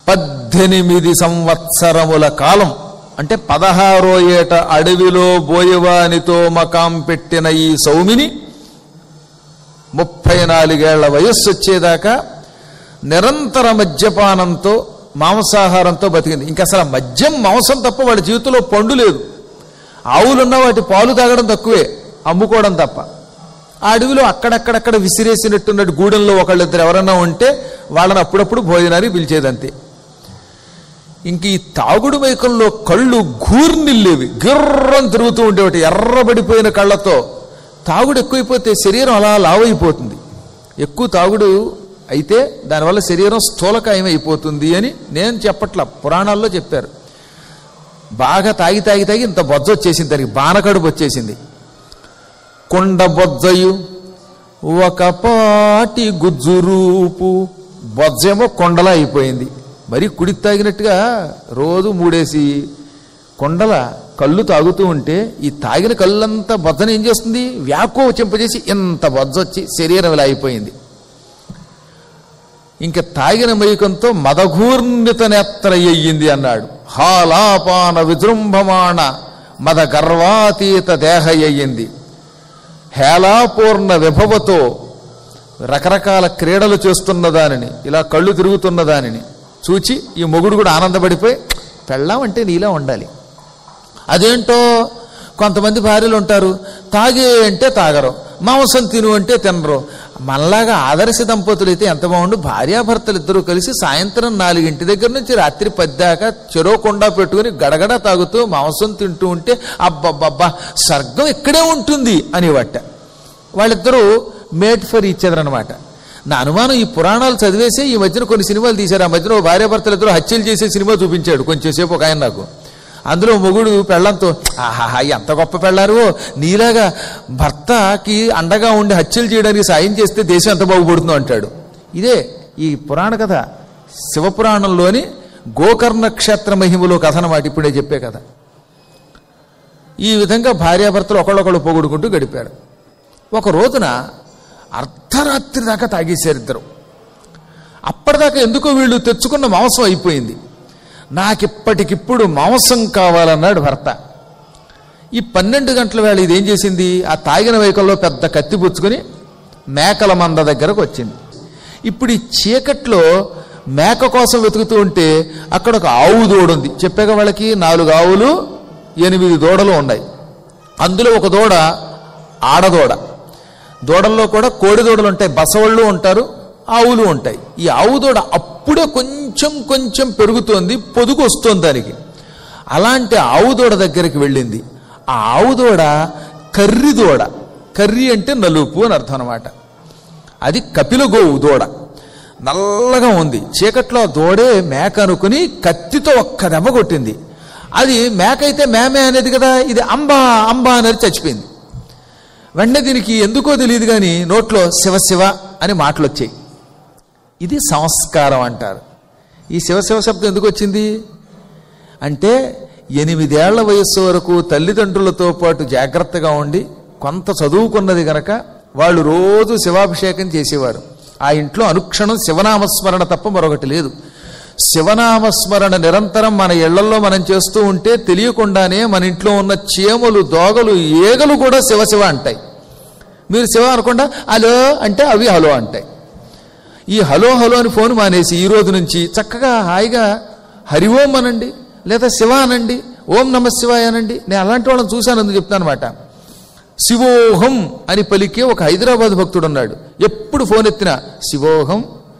పద్దెనిమిది సంవత్సరముల కాలం అంటే పదహారో ఏట అడవిలో బోయవానితో మకాం పెట్టిన ఈ సౌమిని ముప్పై నాలుగేళ్ల వయస్సు వచ్చేదాకా నిరంతర మద్యపానంతో మాంసాహారంతో బతికింది ఇంకా అసలు మద్యం మాంసం తప్ప వాడి జీవితంలో పండు లేదు ఆవులున్న వాటి పాలు తాగడం తక్కువే అమ్ముకోవడం తప్ప ఆ అడవిలో అక్కడక్కడక్కడ విసిరేసినట్టున్నట్టు గూడెంలో ఒకళ్ళిద్దరు ఎవరన్నా ఉంటే వాళ్ళని అప్పుడప్పుడు భోజనానికి పిలిచేదంతే ఇంక ఈ తాగుడు మైకంలో కళ్ళు గూర్నిల్లేవి గిర్రం తిరుగుతూ ఉండేవాటి ఎర్రబడిపోయిన కళ్ళతో తాగుడు ఎక్కువైపోతే శరీరం అలా లావైపోతుంది ఎక్కువ తాగుడు అయితే దానివల్ల శరీరం స్థూలకాయం అయిపోతుంది అని నేను చెప్పట్లా పురాణాల్లో చెప్పారు బాగా తాగి తాగి తాగి ఇంత బొజ్జ వచ్చేసింది దానికి బానకడుపు వచ్చేసింది కొండ బొజ్జయు ఒక పాటి గుజ్జురూపు బొజ్జేమో కొండలా అయిపోయింది మరి కుడి తాగినట్టుగా రోజు మూడేసి కొండల కళ్ళు తాగుతూ ఉంటే ఈ తాగిన కళ్ళంతా బొజ్జను ఏం చేస్తుంది వ్యాకో చెంపజేసి ఇంత బొజ్జ వచ్చి శరీరం ఇలా అయిపోయింది ఇంక తాగిన మైకంతో మదఘూర్ణిత నేత్రయ్యింది అన్నాడు హాలాపాన విజృంభమాణ మద గర్వాతీత దేహయ్యింది హేళాపూర్ణ విభవతో రకరకాల క్రీడలు చేస్తున్న దానిని ఇలా కళ్ళు తిరుగుతున్న దానిని చూచి ఈ మొగుడు కూడా ఆనందపడిపోయి పెళ్ళాం అంటే నీలా ఉండాలి అదేంటో కొంతమంది భార్యలు ఉంటారు తాగే అంటే తాగరు మాంసం తిను అంటే తినరు మనలాగా ఆదర్శ దంపతులు అయితే ఎంత బాగుండు భార్యాభర్తలు ఇద్దరూ కలిసి సాయంత్రం నాలుగింటి దగ్గర నుంచి రాత్రి పద్దాకా చెరో కొండా పెట్టుకుని గడగడ తాగుతూ మాంసం తింటూ ఉంటే అబ్బబ్బబ్బా స్వర్గం ఇక్కడే ఉంటుంది అనేవట వాళ్ళిద్దరూ మేట్ ఫర్ ఈచ్ అదర్ అనమాట నా అనుమానం ఈ పురాణాలు చదివేసి ఈ మధ్యన కొన్ని సినిమాలు తీశారు ఆ మధ్యన ఓ భార్యాభర్తలు ఇద్దరు హత్యలు చేసే సినిమా చూపించాడు కొంచెంసేపు ఒక ఆయన నాకు అందులో మొగుడు పెళ్ళంతో ఆహాహా ఎంత గొప్ప పెళ్ళారు నీలాగా భర్తకి అండగా ఉండి హత్యలు చేయడానికి సాయం చేస్తే దేశం ఎంత బాగుపడుతుందో అంటాడు ఇదే ఈ పురాణ కథ శివపురాణంలోని గోకర్ణ క్షేత్ర మహిమలో కథ అన్నమాట ఇప్పుడే చెప్పే కథ ఈ విధంగా భార్యాభర్తలు ఒకళ్ళొకళ్ళు పోగొడుకుంటూ గడిపారు ఒక రోజున అర్ధరాత్రి దాకా తాగేశారు ఇద్దరు అప్పటిదాకా ఎందుకో వీళ్ళు తెచ్చుకున్న మాంసం అయిపోయింది నాకిప్పటికిప్పుడు మాంసం కావాలన్నాడు భర్త ఈ పన్నెండు గంటల వేళ ఇది ఏం చేసింది ఆ తాగిన వైకల్లో పెద్ద కత్తి పుచ్చుకొని మేకల మంద దగ్గరకు వచ్చింది ఇప్పుడు ఈ చీకట్లో మేక కోసం వెతుకుతూ ఉంటే అక్కడ ఒక ఆవు దూడ ఉంది చెప్పాక వాళ్ళకి నాలుగు ఆవులు ఎనిమిది దూడలు ఉన్నాయి అందులో ఒక దూడ ఆడదూడ దూడల్లో కూడా కోడి దూడలు ఉంటాయి బసవళ్ళు ఉంటారు ఆవులు ఉంటాయి ఈ ఆవు దూడ అప్పుడే కొంచెం కొంచెం పెరుగుతోంది పొదుగు వస్తోంది దానికి అలాంటి ఆవు దూడ దగ్గరికి వెళ్ళింది ఆ ఆవు దూడ కర్రి దూడ కర్రి అంటే నలుపు అని అర్థం అనమాట అది కపిల గోవు దూడ నల్లగా ఉంది చీకట్లో ఆ దూడే మేక అనుకుని కత్తితో ఒక్క దెబ్బ కొట్టింది అది మేక అయితే మేమే అనేది కదా ఇది అంబా అంబా అనేది చచ్చిపోయింది వెంటనే దీనికి ఎందుకో తెలియదు కానీ నోట్లో శివ శివ అని మాటలు వచ్చాయి ఇది సంస్కారం అంటారు ఈ శివ శివ శబ్దం ఎందుకు వచ్చింది అంటే ఎనిమిదేళ్ల వయస్సు వరకు తల్లిదండ్రులతో పాటు జాగ్రత్తగా ఉండి కొంత చదువుకున్నది గనక వాళ్ళు రోజు శివాభిషేకం చేసేవారు ఆ ఇంట్లో అనుక్షణం శివనామస్మరణ తప్ప మరొకటి లేదు శివనామస్మరణ నిరంతరం మన ఇళ్లలో మనం చేస్తూ ఉంటే తెలియకుండానే మన ఇంట్లో ఉన్న చీమలు దోగలు ఏగలు కూడా శివ శివ అంటాయి మీరు శివ అనకుండా హలో అంటే అవి హలో అంటాయి ఈ హలో హలో అని ఫోన్ మానేసి ఈ రోజు నుంచి చక్కగా హాయిగా హరి ఓం అనండి లేదా శివ అనండి ఓం నమ శివాయ అనండి నేను అలాంటి వాళ్ళని చూశాను అందుకు చెప్తాను అనమాట శివోహం అని పలికే ఒక హైదరాబాద్ భక్తుడు ఉన్నాడు ఎప్పుడు ఫోన్ ఎత్తినా శివోహం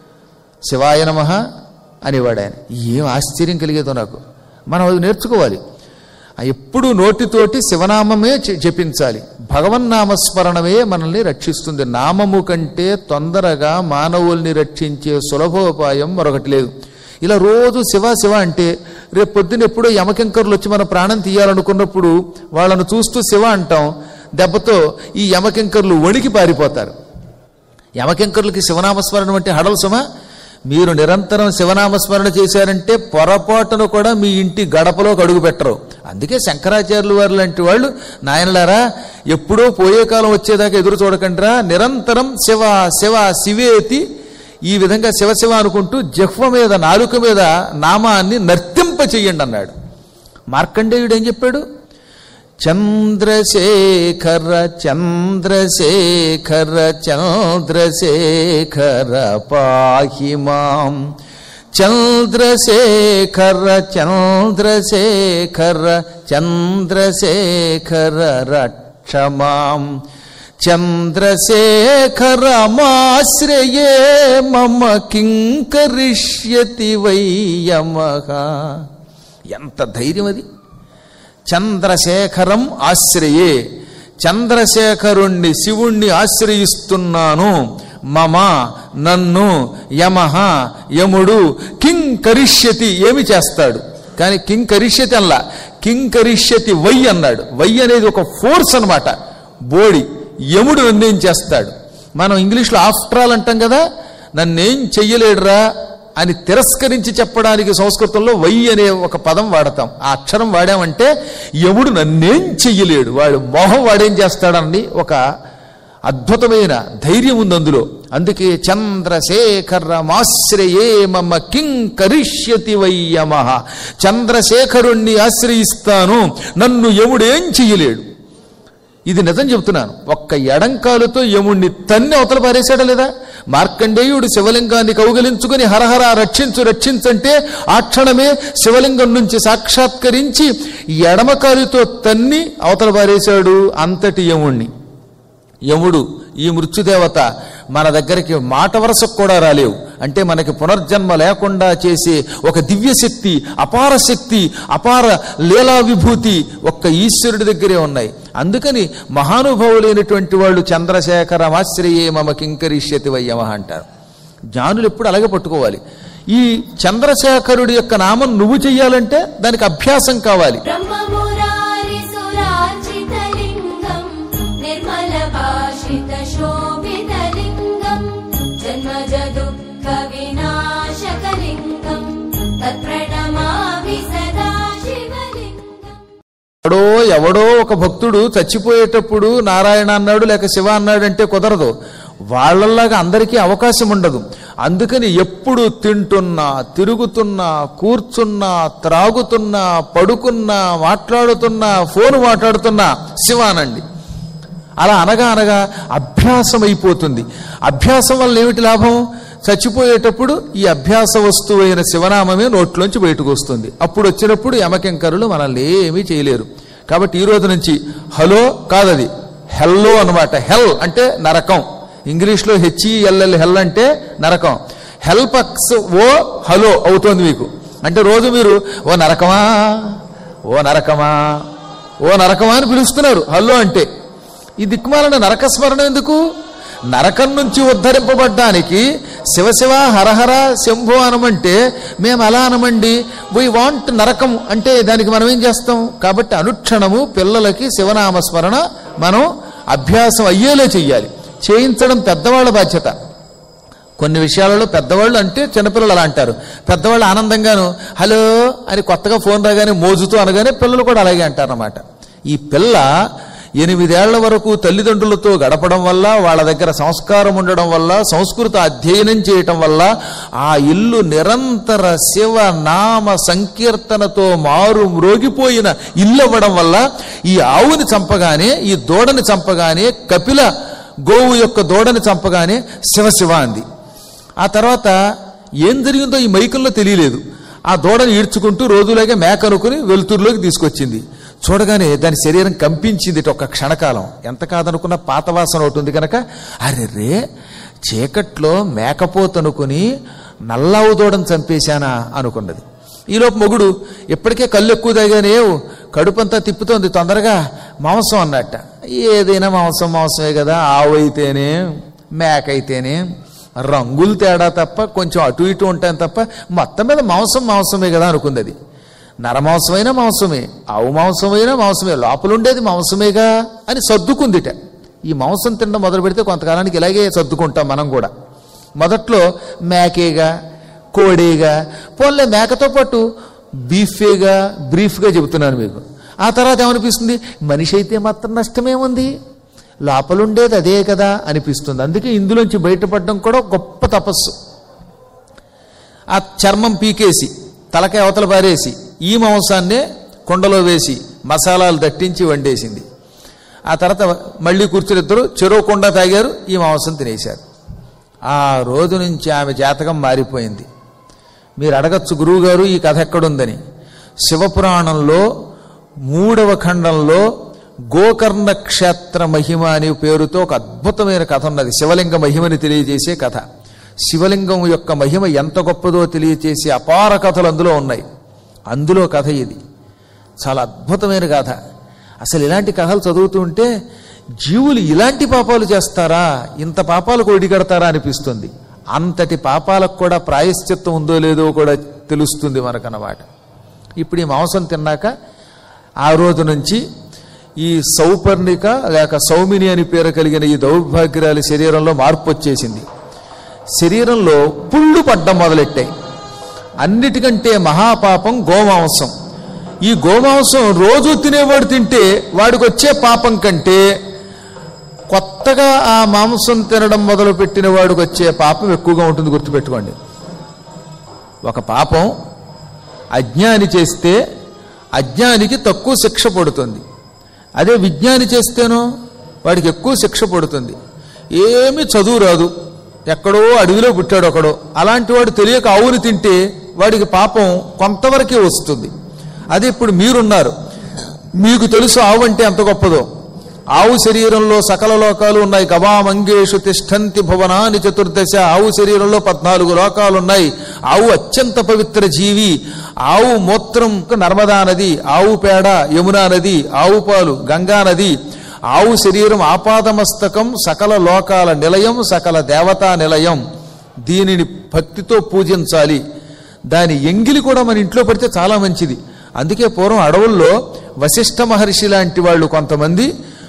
శివాయ నమ అనేవాడు ఆయన ఏం ఆశ్చర్యం కలిగేదో నాకు మనం అది నేర్చుకోవాలి ఆ ఎప్పుడు నోటితోటి శివనామమే చె- జపించాలి భగవన్నామస్మరణమే మనల్ని రక్షిస్తుంది నామము కంటే తొందరగా మానవుల్ని రక్షించే సులభోపాయం మరొకటి లేదు ఇలా రోజు శివ శివ అంటే రేపు పొద్దున ఎప్పుడో యమకింకర్లు వచ్చి మన ప్రాణం తీయాలనుకున్నప్పుడు వాళ్ళను చూస్తూ శివ అంటాం దెబ్బతో ఈ యమకింకర్లు వణికి పారిపోతారు యమకింకరులకి శివనామస్మరణ అంటే హడలు సుమ మీరు నిరంతరం శివనామస్మరణ చేశారంటే పొరపాటును కూడా మీ ఇంటి గడపలోకి అడుగు పెట్టరు అందుకే శంకరాచార్యులు వారు లాంటి వాళ్ళు నాయనలారా ఎప్పుడో పోయే కాలం వచ్చేదాకా ఎదురు చూడకండిరా నిరంతరం శివ శివ శివేతి ఈ విధంగా శివశివ అనుకుంటూ జిహ్వ మీద నాలుక మీద నామాన్ని నర్తింప చెయ్యండి అన్నాడు మార్కండేయుడు ఏం చెప్పాడు చంద్రశేఖర చంద్రశేఖర చంద్రశేఖర పాహి మాం చంద్రశేఖర చంద్రశేఖర చంద్రశేఖర రక్షమాం చంద్రశేఖరమాశ్రయే మమ కింకరిష్యతి వయ్యమహ ఎంత ధైర్యం అది చంద్రశేఖరం ఆశ్రయే చంద్రశేఖరుణ్ణి శివుణ్ణి ఆశ్రయిస్తున్నాను మమ నన్ను యమహ యముడు కింగ్ కరిష్యతి ఏమి చేస్తాడు కానీ కింగ్ కరిష్యతి అల్లా కింగ్ కరిష్యతి వై అన్నాడు వై అనేది ఒక ఫోర్స్ అన్నమాట బోడి యముడు నన్నేం చేస్తాడు మనం ఇంగ్లీష్లో ఆఫ్టర్ ఆల్ అంటాం కదా నన్నేం చెయ్యలేడురా అని తిరస్కరించి చెప్పడానికి సంస్కృతంలో వై అనే ఒక పదం వాడతాం ఆ అక్షరం వాడామంటే యముడు నన్నేం చెయ్యలేడు వాడు మోహం వాడేం చేస్తాడని ఒక అద్భుతమైన ధైర్యం ఉంది అందులో అందుకే చంద్రశేఖరమాశ్రయే మమ కింగ్ కరిష్యతి వయ్యమహ చంద్రశేఖరుణ్ణి ఆశ్రయిస్తాను నన్ను యముడేం చెయ్యలేడు ఇది నిజం చెబుతున్నాను ఒక్క ఎడంకాలుతో యముణ్ణి తన్ని అవతల పారేశాడా లేదా మార్కండేయుడు శివలింగాన్ని కౌగలించుకుని హరహర రక్షించు రక్షించంటే ఆ క్షణమే శివలింగం నుంచి సాక్షాత్కరించి ఎడమకాలుతో తన్ని అవతల పారేశాడు అంతటి యముణ్ణి యముడు ఈ మృత్యుదేవత మన దగ్గరికి మాట వరసకు కూడా రాలేవు అంటే మనకి పునర్జన్మ లేకుండా చేసే ఒక దివ్య శక్తి అపార శక్తి అపార లీలా విభూతి ఒక్క ఈశ్వరుడి దగ్గరే ఉన్నాయి అందుకని మహానుభావులైనటువంటి వాళ్ళు చంద్రశేఖరమాశ్రయే మమ కింకరిష్యతి వయ్యమ అంటారు జ్ఞానులు ఎప్పుడు అలాగే పట్టుకోవాలి ఈ చంద్రశేఖరుడి యొక్క నామం నువ్వు చెయ్యాలంటే దానికి అభ్యాసం కావాలి ब्रह्ममुरारिसुरार्चितलिङ्गम् निर्मलभाषितशोभितलिङ्गम् जन्मजदुःखविनाशकलिङ्गम् तत्प्रणमामि सदा शिवलिङ्गम् ఎవడో ఎవడో ఒక భక్తుడు చచ్చిపోయేటప్పుడు నారాయణ అన్నాడు లేక శివ అన్నాడు అంటే కుదరదు వాళ్ళలాగా అందరికీ అవకాశం ఉండదు అందుకని ఎప్పుడు తింటున్నా తిరుగుతున్నా కూర్చున్నా త్రాగుతున్నా పడుకున్నా మాట్లాడుతున్నా ఫోన్ మాట్లాడుతున్నా శివ అనండి అలా అనగా అనగా అభ్యాసం అయిపోతుంది అభ్యాసం వల్ల ఏమిటి లాభం చచ్చిపోయేటప్పుడు ఈ అభ్యాస వస్తువైన శివనామమే నోట్లోంచి బయటకు వస్తుంది అప్పుడు వచ్చినప్పుడు యమకింకరులు మనల్ని ఏమీ చేయలేరు కాబట్టి ఈ రోజు నుంచి హలో కాదది హెల్లో అన్నమాట హెల్ అంటే నరకం ఇంగ్లీష్లో హెచ్ఈఎల్ఎల్ హెల్ అంటే నరకం హెల్ పక్స్ ఓ హలో అవుతోంది మీకు అంటే రోజు మీరు ఓ నరకమా ఓ నరకమా ఓ నరకమా అని పిలుస్తున్నారు హలో అంటే ఈ దిక్కుమాలన నరకస్మరణ ఎందుకు నరకం నుంచి ఉద్ధరింపబడ్డానికి శివశివ హరహర శంభో అనమంటే మేము అలా అనమండి వీ వాంట్ నరకం అంటే దానికి మనం ఏం చేస్తాం కాబట్టి అనుక్షణము పిల్లలకి శివనామస్మరణ మనం అభ్యాసం అయ్యేలా చెయ్యాలి చేయించడం పెద్దవాళ్ళ బాధ్యత కొన్ని విషయాలలో పెద్దవాళ్ళు అంటే చిన్నపిల్లలు అలా అంటారు పెద్దవాళ్ళు ఆనందంగాను హలో అని కొత్తగా ఫోన్ రాగానే మోజుతూ అనగానే పిల్లలు కూడా అలాగే అంటారన్నమాట ఈ పిల్ల ఎనిమిదేళ్ల వరకు తల్లిదండ్రులతో గడపడం వల్ల వాళ్ళ దగ్గర సంస్కారం ఉండడం వల్ల సంస్కృత అధ్యయనం చేయటం వల్ల ఆ ఇల్లు నిరంతర శివ నామ సంకీర్తనతో మారు మ్రోగిపోయిన ఇల్లు అవ్వడం వల్ల ఈ ఆవుని చంపగానే ఈ దూడని చంపగానే కపిల గోవు యొక్క దూడని చంపగానే శివ శివ అంది ఆ తర్వాత ఏం జరిగిందో ఈ మైకంలో తెలియలేదు ఆ దూడని ఈడ్చుకుంటూ రోజులాగే మేక అనుకుని వెలుతురులోకి తీసుకొచ్చింది చూడగానే దాని శరీరం కంపించింది ఇటు ఒక్క క్షణకాలం ఎంత కాదనుకున్న పాత వాసన ఒకటి ఉంది కనుక అరే రే చీకట్లో మేకపోతనుకుని నల్లావు దూడని చంపేశానా అనుకున్నది ఈలోపు మొగుడు ఇప్పటికే కళ్ళు ఎక్కువ తాగానే కడుపంతా తిప్పుతోంది తొందరగా మాంసం అన్నట్ట ఏదైనా మాంసం మాంసమే కదా ఆవు అయితేనే మేక అయితేనే రంగులు తేడా తప్ప కొంచెం అటు ఇటు ఉంటాయి తప్ప మొత్తం మీద మాంసం మాంసమే కదా అనుకుంది అది నరమాంసమైనా మాంసమే ఆవు మాంసమైనా మాంసమే లోపల ఉండేది మాంసమేగా అని సర్దుకుందిట ఈ మాంసం తినడం మొదలు పెడితే కొంతకాలానికి ఇలాగే సర్దుకుంటాం మనం కూడా మొదట్లో మేకేగా కోడేగా పోన్లే మేకతో పాటు బీఫేగా బ్రీఫ్గా చెబుతున్నాను మీకు ఆ తర్వాత ఏమనిపిస్తుంది మనిషి అయితే మాత్రం నష్టమేముంది లోపలుండేది అదే కదా అనిపిస్తుంది అందుకే ఇందులోంచి బయటపడడం కూడా గొప్ప తపస్సు ఆ చర్మం పీకేసి తలకాయ అవతల పారేసి ఈ మాంసాన్నే కుండలో వేసి మసాలాలు దట్టించి వండేసింది ఆ తర్వాత మళ్ళీ కూర్చుని ఇద్దరు చెరువు కుండ తాగారు ఈ మాంసం తినేశారు ఆ రోజు నుంచి ఆమె జాతకం మారిపోయింది మీరు అడగచ్చు గురువుగారు ఈ కథ ఎక్కడుందని శివపురాణంలో మూడవ ఖండంలో గోకర్ణ క్షేత్ర మహిమ అనే పేరుతో ఒక అద్భుతమైన కథ ఉన్నది శివలింగ మహిమని తెలియజేసే కథ శివలింగం యొక్క మహిమ ఎంత గొప్పదో తెలియజేసే అపార కథలు అందులో ఉన్నాయి అందులో కథ ఇది చాలా అద్భుతమైన కథ అసలు ఇలాంటి కథలు చదువుతుంటే జీవులు ఇలాంటి పాపాలు చేస్తారా ఇంత పాపాలకు ఒడిగడతారా అనిపిస్తుంది అంతటి పాపాలకు కూడా ప్రాయశ్చిత్తం ఉందో లేదో కూడా తెలుస్తుంది మనకన్నమాట ఇప్పుడు ఈ మాంసం తిన్నాక ఆ రోజు నుంచి ఈ సౌపర్ణిక లేక సౌమిని అని పేరు కలిగిన ఈ దౌర్భాగ్యాల శరీరంలో మార్పు వచ్చేసింది శరీరంలో పుళ్ళు పడ్డం మొదలెట్టాయి అన్నిటికంటే మహాపాపం గోమాంసం ఈ గోమాంసం రోజు తినేవాడు తింటే వాడికి వచ్చే పాపం కంటే కొత్తగా ఆ మాంసం తినడం మొదలుపెట్టిన వాడికి వచ్చే పాపం ఎక్కువగా ఉంటుంది గుర్తుపెట్టుకోండి ఒక పాపం అజ్ఞాని చేస్తే అజ్ఞానికి తక్కువ శిక్ష పడుతుంది అదే విజ్ఞాని చేస్తేనో వాడికి ఎక్కువ శిక్ష పడుతుంది ఏమీ చదువు రాదు ఎక్కడో అడవిలో పుట్టాడు ఒకడో అలాంటి వాడు తెలియక ఆవుని తింటే వాడికి పాపం కొంతవరకే వస్తుంది అదే ఇప్పుడు మీరున్నారు మీకు తెలుసు ఆవు అంటే ఎంత గొప్పదో ఆవు శరీరంలో సకల లోకాలు ఉన్నాయి గవామంగేషు తిష్టంతి భువనాని చతుర్దశ ఆవు శరీరంలో పద్నాలుగు లోకాలు ఉన్నాయి ఆవు అత్యంత పవిత్ర జీవి ఆవు మూత్రం నర్మదా నది ఆవు పేడ యమునా నది ఆవు పాలు గంగా నది ఆవు శరీరం ఆపాదమస్తకం సకల లోకాల నిలయం సకల దేవతా నిలయం దీనిని భక్తితో పూజించాలి దాని ఎంగిలి కూడా మన ఇంట్లో పడితే చాలా మంచిది అందుకే పూర్వం అడవుల్లో వశిష్ఠ మహర్షి లాంటి వాళ్ళు కొంతమంది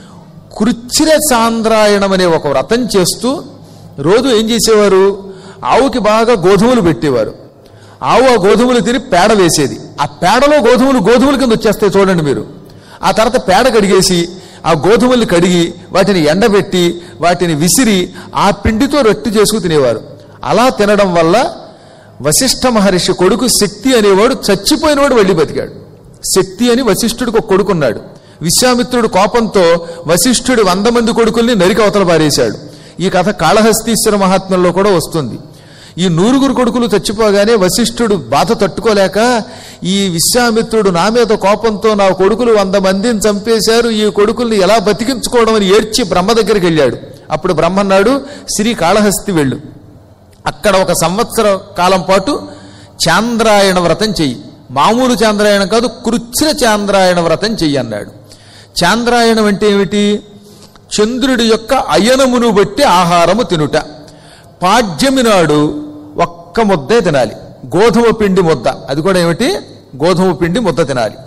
కృచ్చిర చాంద్రాయణం అనే ఒక వ్రతం చేస్తూ రోజు ఏం చేసేవారు ఆవుకి బాగా గోధుమలు పెట్టేవారు ఆవు ఆ గోధుమలు తిని పేడ వేసేది ఆ పేడలో గోధుమలు గోధుమల కింద వచ్చేస్తాయి చూడండి మీరు ఆ తర్వాత పేడ కడిగేసి ఆ గోధుమల్ని కడిగి వాటిని ఎండబెట్టి వాటిని విసిరి ఆ పిండితో రొట్టె చేసుకు తినేవారు అలా తినడం వల్ల వశిష్ఠ మహర్షి కొడుకు శక్తి అనేవాడు చచ్చిపోయినవాడు వెళ్ళి బతికాడు శక్తి అని వశిష్ఠుడికి ఒక కొడుకున్నాడు విశ్వామిత్రుడు కోపంతో వశిష్ఠుడి వంద మంది కొడుకుల్ని నరికి అవతల పారేశాడు ఈ కథ కాళహస్తీశ్వర మహాత్మ్యంలో కూడా వస్తుంది ఈ నూరుగురు కొడుకులు చచ్చిపోగానే వశిష్ఠుడు బాధ తట్టుకోలేక ఈ విశ్వామిత్రుడు నా మీద కోపంతో నా కొడుకులు వంద మందిని చంపేశారు ఈ కొడుకుల్ని ఎలా బతికించుకోవడం అని ఏడ్చి బ్రహ్మ దగ్గరికి వెళ్ళాడు అప్పుడు బ్రహ్మ అన్నాడు శ్రీ కాళహస్తి వెళ్ళు అక్కడ ఒక సంవత్సర కాలం పాటు చాంద్రాయణ వ్రతం చెయ్యి మామూలు చాంద్రాయణం కాదు కృచ్ఛ్ర చాంద్రాయణ వ్రతం చెయ్యి అన్నాడు చాంద్రాయణం అంటే ఏమిటి చంద్రుడి యొక్క అయనమును బట్టి ఆహారము తినుట పాడ్యమి నాడు ఒక్క ముద్దే తినాలి గోధుమ పిండి ముద్ద అది కూడా ఏమిటి గోధుమ పిండి ముద్ద తినాలి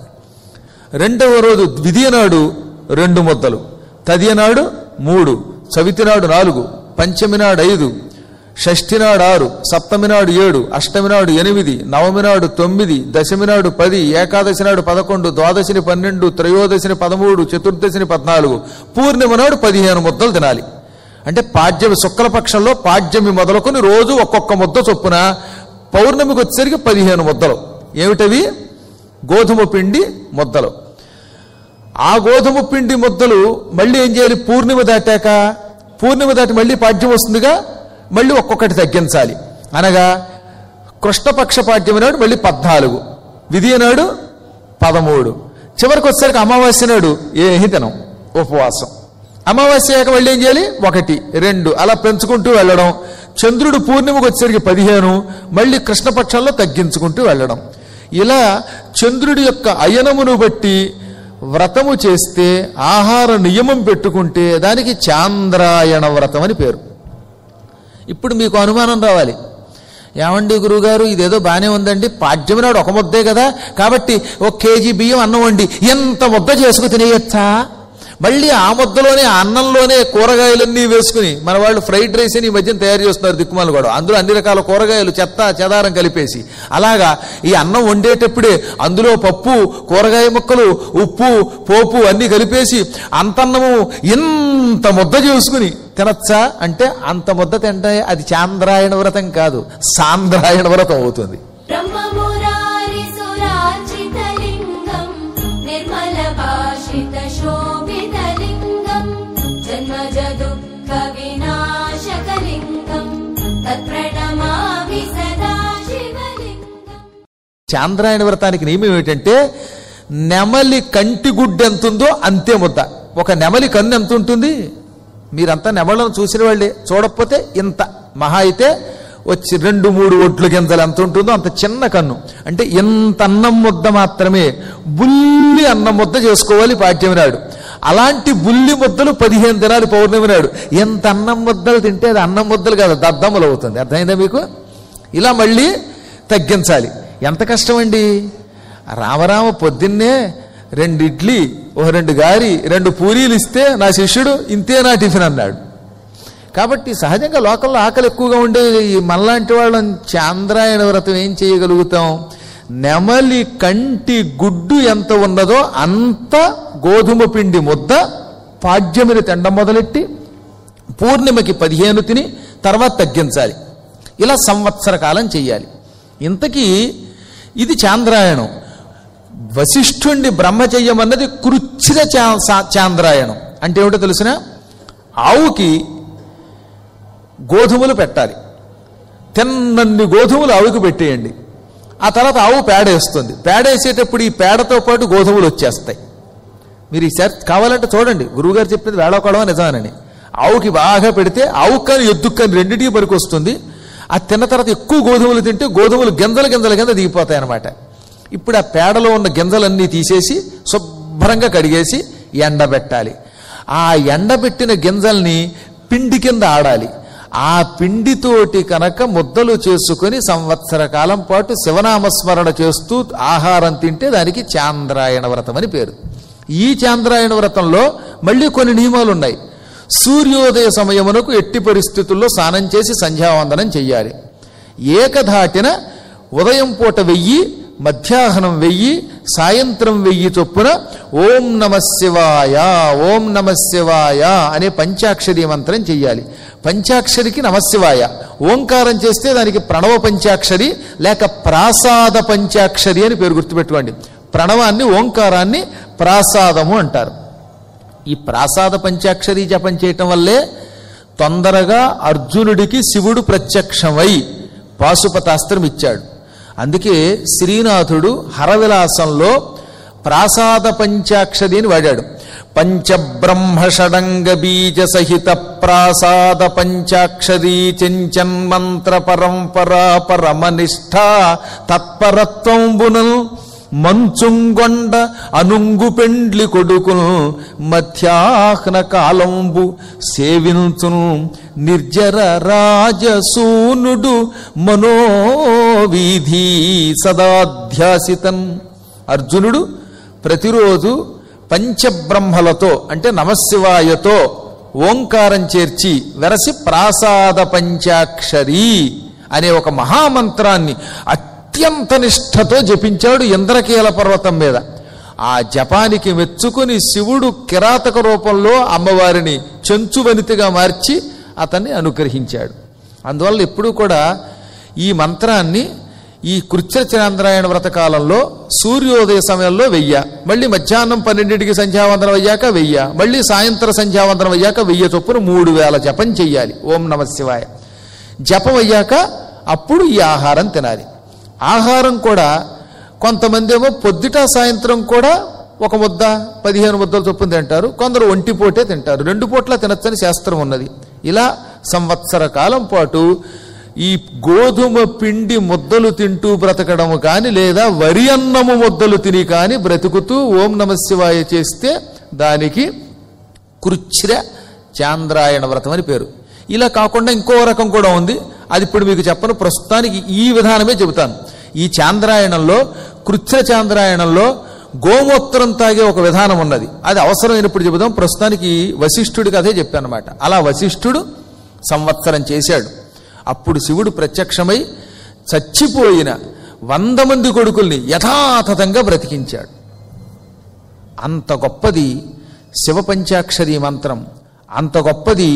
రెండవ రోజు ద్వితీయ నాడు రెండు ముద్దలు తదియ నాడు మూడు చవితి నాడు నాలుగు పంచమి నాడు ఐదు షష్ఠి నాడు ఆరు సప్తమి నాడు ఏడు అష్టమి నాడు ఎనిమిది నవమి నాడు తొమ్మిది దశమి నాడు పది ఏకాదశి నాడు పదకొండు ద్వాదశిని పన్నెండు త్రయోదశిని పదమూడు చతుర్దశిని పద్నాలుగు పూర్ణిమ నాడు పదిహేను ముద్దలు తినాలి అంటే పాడ్యమి శుక్లపక్షంలో పాడ్యమి మొదలుకొని రోజు ఒక్కొక్క ముద్ద చొప్పున పౌర్ణమికి వచ్చేసరికి పదిహేను ముద్దలు ఏమిటవి గోధుమ పిండి ముద్దలు ఆ గోధుమ పిండి ముద్దలు మళ్ళీ ఏం చేయాలి పూర్ణిమ దాటాక పూర్ణిమ దాటి మళ్ళీ పాడ్యం వస్తుందిగా మళ్ళీ ఒక్కొక్కటి తగ్గించాలి అనగా కృష్ణపక్ష పాడ్యం నాడు మళ్ళీ పద్నాలుగు విధి నాడు పదమూడు చివరికి వచ్చేసరికి అమావాస్య నాడు ఏమి తినం ఉపవాసం అమావాస్య అయ్యాక మళ్ళీ ఏం చేయాలి ఒకటి రెండు అలా పెంచుకుంటూ వెళ్ళడం చంద్రుడు పూర్ణిమకు వచ్చేసరికి పదిహేను మళ్ళీ కృష్ణపక్షంలో తగ్గించుకుంటూ వెళ్ళడం ఇలా చంద్రుడి యొక్క అయనమును బట్టి వ్రతము చేస్తే ఆహార నియమం పెట్టుకుంటే దానికి చాంద్రాయణ వ్రతం అని పేరు ఇప్పుడు మీకు అనుమానం రావాలి ఏమండి గురువుగారు ఇదేదో బాగానే ఉందండి పాడ్యమి నాడు ఒక ముద్దే కదా కాబట్టి ఒక కేజీ బియ్యం అన్నం వండి ఎంత ముద్ద చేసుకు తినేయచ్చా మళ్ళీ ఆ ముద్దలోనే ఆ అన్నంలోనే కూరగాయలన్నీ వేసుకుని మన వాళ్ళు ఫ్రైడ్ రైస్ అని ఈ మధ్యన తయారు చేస్తున్నారు దిక్కుమాలు కూడా అందులో అన్ని రకాల కూరగాయలు చెత్త చెదారం కలిపేసి అలాగా ఈ అన్నం వండేటప్పుడే అందులో పప్పు కూరగాయ ముక్కలు ఉప్పు పోపు అన్నీ కలిపేసి అంతన్నము ఇంత ముద్ద చేసుకుని తినచ్చా అంటే అంత ముద్ద తింటే అది చాంద్రాయణ వ్రతం కాదు సాంద్రాయణ వ్రతం అవుతుంది ब्रह्ममुरारिसुरार्चितलिङ्गम् निर्मलभाषितशोभितलिङ्गम् जन्मज दुःखविनाशकलिङ्गम् तत्प्रणमामि सदा शिवलिङ्गम् చాంద్రాయణ వ్రతానికి నియమం ఏమిటంటే నెమలి కంటి గుడ్డు ఎంత ఉందో అంతే ముద్ద ఒక నెమలి కన్ను ఎంత ఉంటుంది మీరంతా నెమలను చూసిన వాళ్ళే చూడకపోతే ఇంత మహా అయితే వచ్చి రెండు మూడు ఒడ్లు గింజలు ఎంత ఉంటుందో అంత చిన్న కన్ను అంటే ఇంత అన్నం ముద్ద మాత్రమే బుల్లి అన్నం ముద్ద చేసుకోవాలి పాఠ్యం నాడు అలాంటి బుల్లి ముద్దలు పదిహేను దినాలు పౌర్ణమి నాడు ఎంత అన్నం ముద్దలు తింటే అది అన్నం ముద్దలు కాదు దద్దమ్మలు అవుతుంది అర్థమైందా మీకు ఇలా మళ్ళీ తగ్గించాలి ఎంత కష్టమండి రామరామ పొద్దున్నే రెండు ఇడ్లీ ఓ రెండు గారి రెండు పూరీలు ఇస్తే నా శిష్యుడు ఇంతే నా టిఫిన్ అన్నాడు కాబట్టి సహజంగా లోకల్లో ఆకలి ఎక్కువగా ఉండే ఈ మనలాంటి వాళ్ళం చాంద్రాయణ వ్రతం ఏం చేయగలుగుతాం నెమలి కంటి గుడ్డు ఎంత ఉన్నదో అంత గోధుమ పిండి ముద్ద పాడ్యమిని తిండం మొదలెట్టి పూర్ణిమకి పదిహేను తిని తర్వాత తగ్గించాలి ఇలా సంవత్సర కాలం చెయ్యాలి ఇంతకీ ఇది చాంద్రాయణం వశిష్ఠుణ్ణి బ్రహ్మ చెయ్యమన్నది కృచ్ఛిత చా సా- చాంద్రాయణం అంటే ఏమిటో తెలిసిన ఆవుకి గోధుమలు పెట్టాలి తిన్నన్ని గోధుమలు ఆవుకి పెట్టేయండి ఆ తర్వాత ఆవు పేడ వేస్తుంది పేడ వేసేటప్పుడు ఈ పేడతో పాటు గోధుమలు వచ్చేస్తాయి మీరు ఈసారి కావాలంటే చూడండి గురువుగారు చెప్పింది వేళకోవడం నిజమేనని ఆవుకి బాగా పెడితే ఆవుకు కానీ ఎద్దుకు కానీ రెండింటికి పనికి వస్తుంది ఆ తిన్న తర్వాత ఎక్కువ గోధుమలు తింటే గోధుమలు గింజల గింజల కింద దిగిపోతాయి అన్నమాట ఇప్పుడు ఆ పేడలో ఉన్న గింజలన్నీ తీసేసి శుభ్రంగా కడిగేసి ఎండబెట్టాలి ఆ ఎండబెట్టిన గింజల్ని పిండి కింద ఆడాలి ఆ పిండితోటి కనుక ముద్దలు చేసుకుని సంవత్సర కాలం పాటు శివనామస్మరణ చేస్తూ ఆహారం తింటే దానికి చాంద్రాయణ వ్రతం అని పేరు ఈ చాంద్రాయణ వ్రతంలో మళ్ళీ కొన్ని నియమాలు ఉన్నాయి సూర్యోదయ సమయమునకు ఎట్టి పరిస్థితుల్లో స్నానం చేసి సంధ్యావందనం చెయ్యాలి ఏకధాటిన ఉదయం పూట వెయ్యి మధ్యాహ్నం వెయ్యి సాయంత్రం వెయ్యి చొప్పున ఓం నమ శివాయ ఓం నమ శివాయ అనే పంచాక్షరి మంత్రం చెయ్యాలి పంచాక్షరికి నమశివాయ ఓంకారం చేస్తే దానికి ప్రణవ పంచాక్షరి లేక ప్రాసాద పంచాక్షరి అని పేరు గుర్తుపెట్టుకోండి ప్రణవాన్ని ఓంకారాన్ని ప్రాసాదము అంటారు ఈ ప్రాసాద పంచాక్షరి జపం చేయటం వల్లే తొందరగా అర్జునుడికి శివుడు ప్రత్యక్షమై పాశుపతాస్త్రం ఇచ్చాడు అందుకే శ్రీనాథుడు హరవిలాసంలో ప్రాసాద పంచాక్షరి అని వాడాడు పంచబ్రహ్మ షడంగ బీజ సహిత ప్రాసాద పంచాక్షరీ చెంచన్ మంత్ర పరంపరా పరమనిష్ట తత్పరత్వంబునల్ మంచుంగొండ అనుంగు పెండ్లి కొడుకును మధ్యాహ్న కాలంబు సేవించును నిర్జర రాజసూనుడు మనోవీధి సదాధ్యాసితన్ అర్జునుడు ప్రతిరోజు పంచబ్రహ్మలతో అంటే నమశివాయతో ఓంకారం చేర్చి వెరసి ప్రాసాద పంచాక్షరి అనే ఒక మహామంత్రాన్ని అత్యంత నిష్ఠతో జపించాడు ఇంద్రకీల పర్వతం మీద ఆ జపానికి మెచ్చుకుని శివుడు కిరాతక రూపంలో అమ్మవారిని చెంచువనితిగా మార్చి అతన్ని అనుగ్రహించాడు అందువల్ల ఎప్పుడూ కూడా ఈ మంత్రాన్ని ఈ కృత్యచంద్రాయణ వ్రతకాలంలో సూర్యోదయ సమయంలో వెయ్య మళ్ళీ మధ్యాహ్నం పన్నెండింటికి సంధ్యావందనం అయ్యాక వెయ్య మళ్ళీ సాయంత్రం సంధ్యావందనం అయ్యాక వెయ్య చొప్పున మూడు వేల జపం చెయ్యాలి ఓం నమ శివాయ జపం అయ్యాక అప్పుడు ఈ ఆహారం తినాలి ఆహారం కూడా కొంతమంది ఏమో పొద్దుట సాయంత్రం కూడా ఒక ముద్ద పదిహేను ముద్దలు చొప్పున తింటారు కొందరు ఒంటి పూటే తింటారు రెండు పూట్ల తినచ్చని శాస్త్రం ఉన్నది ఇలా సంవత్సర కాలం పాటు ఈ గోధుమ పిండి ముద్దలు తింటూ బ్రతకడము కాని లేదా వరి అన్నము ముద్దలు తిని కాని బ్రతుకుతూ ఓం నమ శివాయ చేస్తే దానికి కృచ్ఛ్ర చాంద్రాయణ వ్రతం అని పేరు ఇలా కాకుండా ఇంకో రకం కూడా ఉంది అది ఇప్పుడు మీకు చెప్పను ప్రస్తుతానికి ఈ విధానమే చెబుతాను ఈ చాంద్రాయణంలో కృచ్ఛ్ర చాంద్రాయణంలో గోమూత్రం తాగే ఒక విధానం ఉన్నది అది అవసరమైనప్పుడు చెబుదాం ప్రస్తుతానికి వశిష్ఠుడికి అదే చెప్పానమాట అలా వశిష్ఠుడు సంవత్సరం చేశాడు అప్పుడు శివుడు ప్రత్యక్షమై చచ్చిపోయిన వంద మంది కొడుకుల్ని యథాతథంగా బ్రతికించాడు అంత గొప్పది శివపంచాక్షరి మంత్రం అంత గొప్పది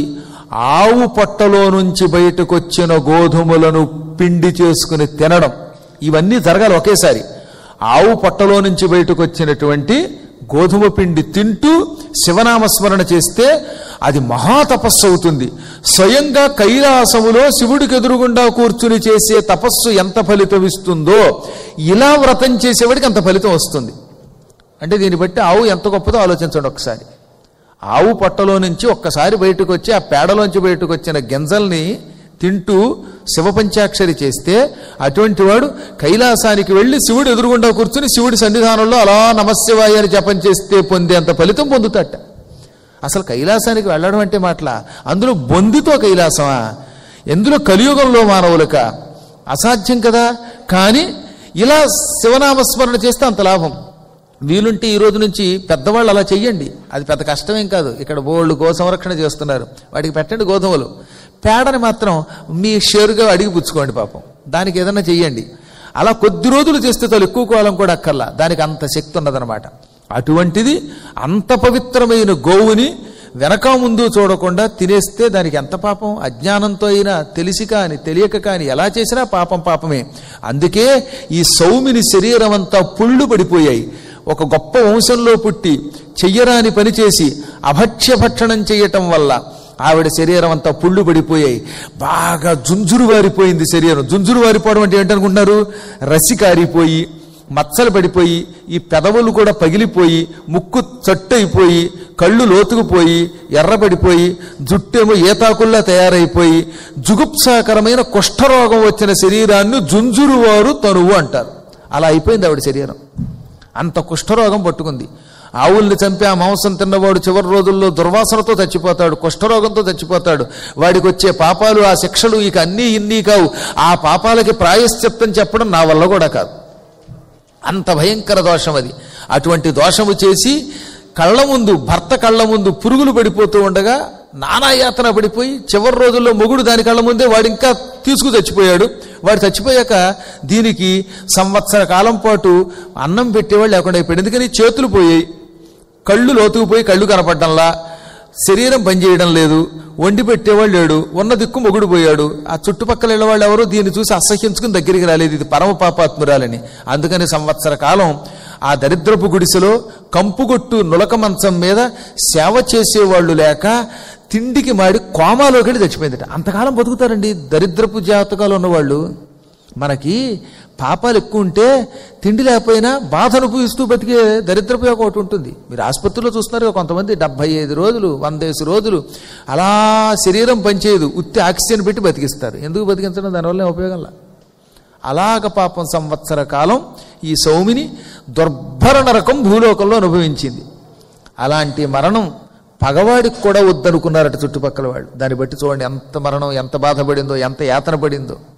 ఆవు పొట్టలో నుంచి బయటకొచ్చిన గోధుమలను పిండి చేసుకుని తినడం ఇవన్నీ జరగాలి ఒకేసారి ఆవు పొట్టలో నుంచి బయటకు వచ్చినటువంటి గోధుమ పిండి తింటూ శివనామస్మరణ చేస్తే అది మహాతపస్సు అవుతుంది స్వయంగా కైలాసములో శివుడికి ఎదురుగుండా కూర్చుని చేసే తపస్సు ఎంత ఫలితం ఇస్తుందో ఇలా వ్రతం చేసేవాడికి అంత ఫలితం వస్తుంది అంటే దీన్ని బట్టి ఆవు ఎంత గొప్పదో ఆలోచించండి ఒకసారి ఆవు పొట్టలో నుంచి ఒక్కసారి బయటకు వచ్చి ఆ పేడలోంచి బయటకు వచ్చిన గింజల్ని తింటూ శివపంచాక్షరి చేస్తే అటువంటి వాడు కైలాసానికి వెళ్ళి శివుడు ఎదురుగుండా కూర్చుని శివుడి సన్నిధానంలో అలా నమశివాయ అని జపం చేస్తే పొందేంత ఫలితం పొందుతాట అసలు కైలాసానికి వెళ్ళడం అంటే మాటల అందులో బొందితో కైలాసమా ఎందులో కలియుగంలో మానవులక అసాధ్యం కదా కానీ ఇలా శివనామస్మరణ చేస్తే అంత లాభం వీలుంటే ఈ రోజు నుంచి పెద్దవాళ్ళు అలా చెయ్యండి అది పెద్ద కష్టమేం కాదు ఇక్కడ బోళ్ళు గో సంరక్షణ చేస్తున్నారు వాటికి పెట్టండి గోధుమలు పేడని మాత్రం మీ షేరుగా అడిగి పుచ్చుకోండి పాపం దానికి ఏదైనా చెయ్యండి అలా కొద్ది రోజులు చేస్తే చాలు ఎక్కువ కాలం కూడా అక్కర్లా దానికి అంత శక్తి ఉన్నదనమాట అటువంటిది అంత పవిత్రమైన గోవుని వెనక ముందు చూడకుండా తినేస్తే దానికి ఎంత పాపం అజ్ఞానంతో అయినా తెలిసి కాని తెలియక కాని ఎలా చేసినా పాపం పాపమే అందుకే ఈ సౌమిని శరీరం అంతా పుళ్ళు పడిపోయాయి ఒక గొప్ప వంశంలో పుట్టి చెయ్యరాని పని చేసి అభక్ష్య భక్షణం చేయటం వల్ల ఆవిడ శరీరం అంతా పుళ్ళు పడిపోయాయి బాగా జుంజురు వారిపోయింది శరీరం జుంజురు వారిపోవడం అంటే ఏంటనుకుంటున్నారు రసి కారిపోయి మచ్చలు పడిపోయి ఈ పెదవులు కూడా పగిలిపోయి ముక్కు చట్టు అయిపోయి కళ్ళు లోతుకుపోయి ఎర్రబడిపోయి జుట్టేమో ఏతాకుల్లా తయారైపోయి జుగుప్సాకరమైన కుష్ఠరోగం వచ్చిన శరీరాన్ని జుంజురువారు తనువు అంటారు అలా అయిపోయింది ఆవిడ శరీరం అంత కుష్ఠరోగం పట్టుకుంది ఆవుల్ని చంపి ఆ మాంసం తిన్నవాడు చివరి రోజుల్లో దుర్వాసనతో చచ్చిపోతాడు కుష్ఠరోగంతో చచ్చిపోతాడు వాడికి వచ్చే పాపాలు ఆ శిక్షలు ఇక అన్నీ ఇన్ని కావు ఆ పాపాలకి ప్రాయశ్చిత్తం చెప్పడం నా వల్ల కూడా కాదు అంత భయంకర దోషం అది అటువంటి దోషము చేసి కళ్ళ ముందు భర్త కళ్ళ ముందు పురుగులు పడిపోతూ ఉండగా నానాయాతన పడిపోయి చివరి రోజుల్లో మొగుడు దాని కళ్ళ ముందే వాడు ఇంకా తీసుకు చచ్చిపోయాడు వాడు చచ్చిపోయాక దీనికి సంవత్సర కాలం పాటు అన్నం పెట్టేవాళ్ళు లేకుండా అయిపోయాడు ఎందుకని చేతులు పోయాయి కళ్ళు లోతుకుపోయి కళ్ళు కనపడడంలా శరీరం పనిచేయడం లేదు వండి పెట్టేవాళ్ళు లేడు ఉన్న దిక్కు మొగుడు పోయాడు ఆ చుట్టుపక్కల వాళ్ళు ఎవరు దీన్ని చూసి అసహ్యించుకుని దగ్గరికి రాలేదు ఇది పరమ పాపాత్మురాలని అందుకని సంవత్సర కాలం ఆ దరిద్రపు గుడిసెలో కంపుగొట్టు నులక మంచం మీద సేవ చేసేవాళ్ళు లేక తిండికి మాడి కోమాలోకి వెళ్ళి చచ్చిపోయిందట అంతకాలం బతుకుతారండి దరిద్రపు జాతకాలు ఉన్నవాళ్ళు మనకి పాపాలు ఎక్కువ ఉంటే తిండి లేకపోయినా బాధ అనుభవిస్తూ బతికే దరిద్రపు యొక్క ఒకటి ఉంటుంది మీరు ఆసుపత్రిలో చూస్తున్నారు కదా కొంతమంది డెబ్బై ఐదు రోజులు వందేసి రోజులు అలా శరీరం పనిచేయదు ఉత్తి ఆక్సిజన్ పెట్టి బతికిస్తారు ఎందుకు బతికించడం దానివల్ల ఉపయోగంలా అలాగ పాపం సంవత్సర కాలం ఈ సౌమిని దుర్భర నరకం భూలోకంలో అనుభవించింది అలాంటి మరణం పగవాడికి కూడా వద్దనుకున్నారట చుట్టుపక్కల వాళ్ళు దాన్ని బట్టి చూడండి ఎంత మరణం ఎంత బాధపడిందో ఎంత యాతన పడిందో